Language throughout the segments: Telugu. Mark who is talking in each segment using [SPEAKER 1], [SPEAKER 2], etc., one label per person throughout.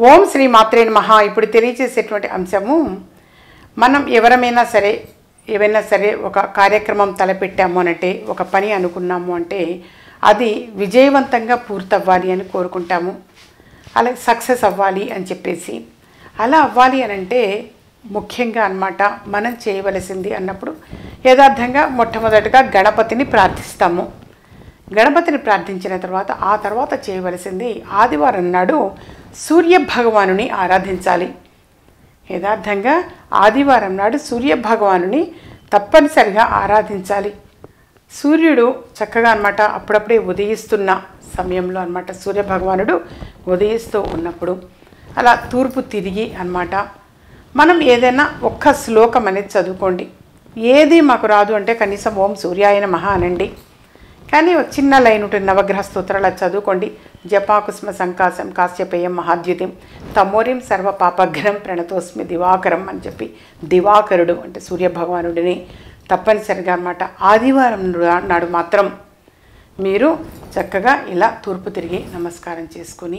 [SPEAKER 1] ఓం శ్రీ మాత్రే మహా ఇప్పుడు తెలియజేసేటువంటి అంశము మనం ఎవరమైనా సరే ఏవైనా సరే ఒక కార్యక్రమం తలపెట్టాము అనంటే ఒక పని అనుకున్నాము అంటే అది విజయవంతంగా పూర్తవ్వాలి అని కోరుకుంటాము అలాగే సక్సెస్ అవ్వాలి అని చెప్పేసి అలా అవ్వాలి అని అంటే ముఖ్యంగా అన్నమాట మనం చేయవలసింది అన్నప్పుడు యథార్థంగా మొట్టమొదటిగా గణపతిని ప్రార్థిస్తాము గణపతిని ప్రార్థించిన తర్వాత ఆ తర్వాత చేయవలసింది ఆదివారం నాడు సూర్య భగవానుని ఆరాధించాలి యథార్థంగా ఆదివారం నాడు సూర్య భగవానుని తప్పనిసరిగా ఆరాధించాలి సూర్యుడు చక్కగా అన్నమాట అప్పుడప్పుడే ఉదయిస్తున్న సమయంలో అన్నమాట సూర్య భగవానుడు ఉదయిస్తూ ఉన్నప్పుడు అలా తూర్పు తిరిగి అన్నమాట మనం ఏదైనా ఒక్క శ్లోకం అనేది చదువుకోండి ఏది మాకు రాదు అంటే కనీసం ఓం సూర్యాయన మహా అనండి కానీ ఒక చిన్న లైన్ ఉంటుంది నవగ్రహ స్తోత్రాలు అది చదువుకోండి జపాకుస్మ సంకాశం కాశ్యపేయం మహాద్యుతిం తమోరిం సర్వ పాపఘ్నం ప్రణతోస్మి దివాకరం అని చెప్పి దివాకరుడు అంటే సూర్య భగవానుడిని తప్పనిసరిగా అన్నమాట ఆదివారం నా- నాడు మాత్రం మీరు చక్కగా ఇలా తూర్పు తిరిగి నమస్కారం చేసుకుని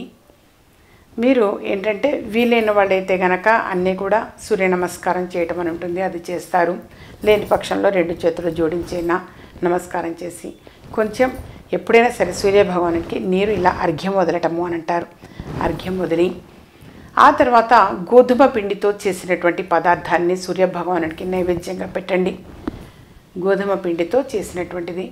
[SPEAKER 1] మీరు ఏంటంటే వీలైన వాళ్ళైతే గనక అన్నీ కూడా సూర్య నమస్కారం చేయటం అని ఉంటుంది అది చేస్తారు లేని పక్షంలో రెండు చేతులు జోడించైనా నమస్కారం చేసి కొంచెం ఎప్పుడైనా సరే సూర్య భగవానుడికి నీరు ఇలా అర్ఘ్యం వదలటము అని అంటారు అర్ఘ్యం వదిలి ఆ తర్వాత గోధుమ పిండితో చేసినటువంటి పదార్థాన్ని సూర్య భగవానుడికి నైవేద్యంగా పెట్టండి గోధుమ పిండితో చేసినటువంటిది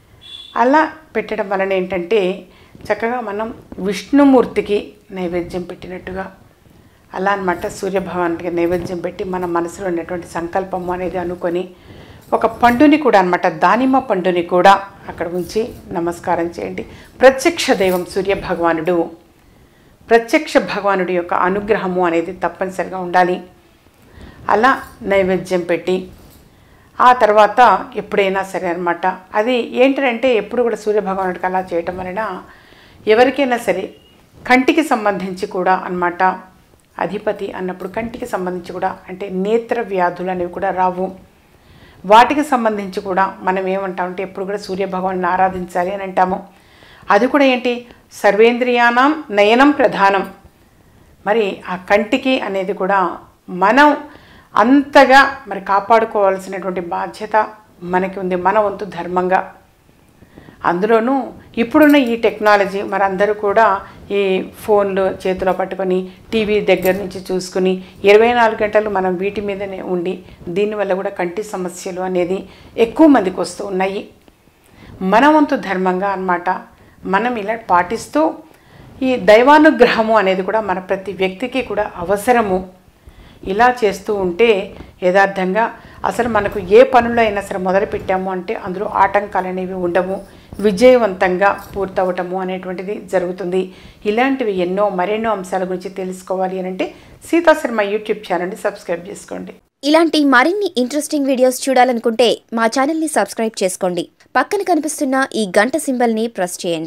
[SPEAKER 1] అలా పెట్టడం వలన ఏంటంటే చక్కగా మనం విష్ణుమూర్తికి నైవేద్యం పెట్టినట్టుగా అలా అనమాట సూర్యభగవానుడికి నైవేద్యం పెట్టి మన మనసులో ఉన్నటువంటి సంకల్పము అనేది అనుకొని ఒక పండుని కూడా అనమాట దానిమ్మ పండుని కూడా అక్కడ ఉంచి నమస్కారం చేయండి ప్రత్యక్ష దైవం సూర్య భగవానుడు ప్రత్యక్ష భగవానుడి యొక్క అనుగ్రహము అనేది తప్పనిసరిగా ఉండాలి అలా నైవేద్యం పెట్టి ఆ తర్వాత ఎప్పుడైనా సరే అనమాట అది ఏంటంటే ఎప్పుడు కూడా సూర్యభగవానుడికి అలా చేయటం వలన ఎవరికైనా సరే కంటికి సంబంధించి కూడా అన్నమాట అధిపతి అన్నప్పుడు కంటికి సంబంధించి కూడా అంటే నేత్ర వ్యాధులు అనేవి కూడా రావు వాటికి సంబంధించి కూడా మనం ఏమంటామంటే ఎప్పుడు కూడా సూర్యభగవాన్ని ఆరాధించాలి అని అంటాము అది కూడా ఏంటి సర్వేంద్రియానం నయనం ప్రధానం మరి ఆ కంటికి అనేది కూడా మనం అంతగా మరి కాపాడుకోవాల్సినటువంటి బాధ్యత మనకి ఉంది మన వంతు ధర్మంగా అందులోనూ ఇప్పుడున్న ఈ టెక్నాలజీ మరి అందరూ కూడా ఈ ఫోన్లు చేతిలో పట్టుకొని టీవీ దగ్గర నుంచి చూసుకుని ఇరవై నాలుగు గంటలు మనం వీటి మీదనే ఉండి దీనివల్ల కూడా కంటి సమస్యలు అనేది ఎక్కువ మందికి వస్తూ ఉన్నాయి మన వంతు ధర్మంగా అన్నమాట మనం ఇలా పాటిస్తూ ఈ దైవానుగ్రహము అనేది కూడా మన ప్రతి వ్యక్తికి కూడా అవసరము ఇలా చేస్తూ ఉంటే యథార్థంగా అసలు మనకు ఏ పనులు అయినా సరే మొదలు పెట్టాము అంటే అందులో ఆటంకాలు అనేవి ఉండవు విజయవంతంగా పూర్తవటము అనేటువంటిది జరుగుతుంది ఇలాంటివి ఎన్నో మరెన్నో అంశాల గురించి తెలుసుకోవాలి అని అంటే సీతాశర్మ యూట్యూబ్ ఛానల్ని సబ్స్క్రైబ్ చేసుకోండి
[SPEAKER 2] ఇలాంటి మరిన్ని ఇంట్రెస్టింగ్ వీడియోస్ చూడాలనుకుంటే మా ఛానల్ని సబ్స్క్రైబ్ చేసుకోండి పక్కన కనిపిస్తున్న ఈ గంట సింబల్ని ప్రెస్ చేయండి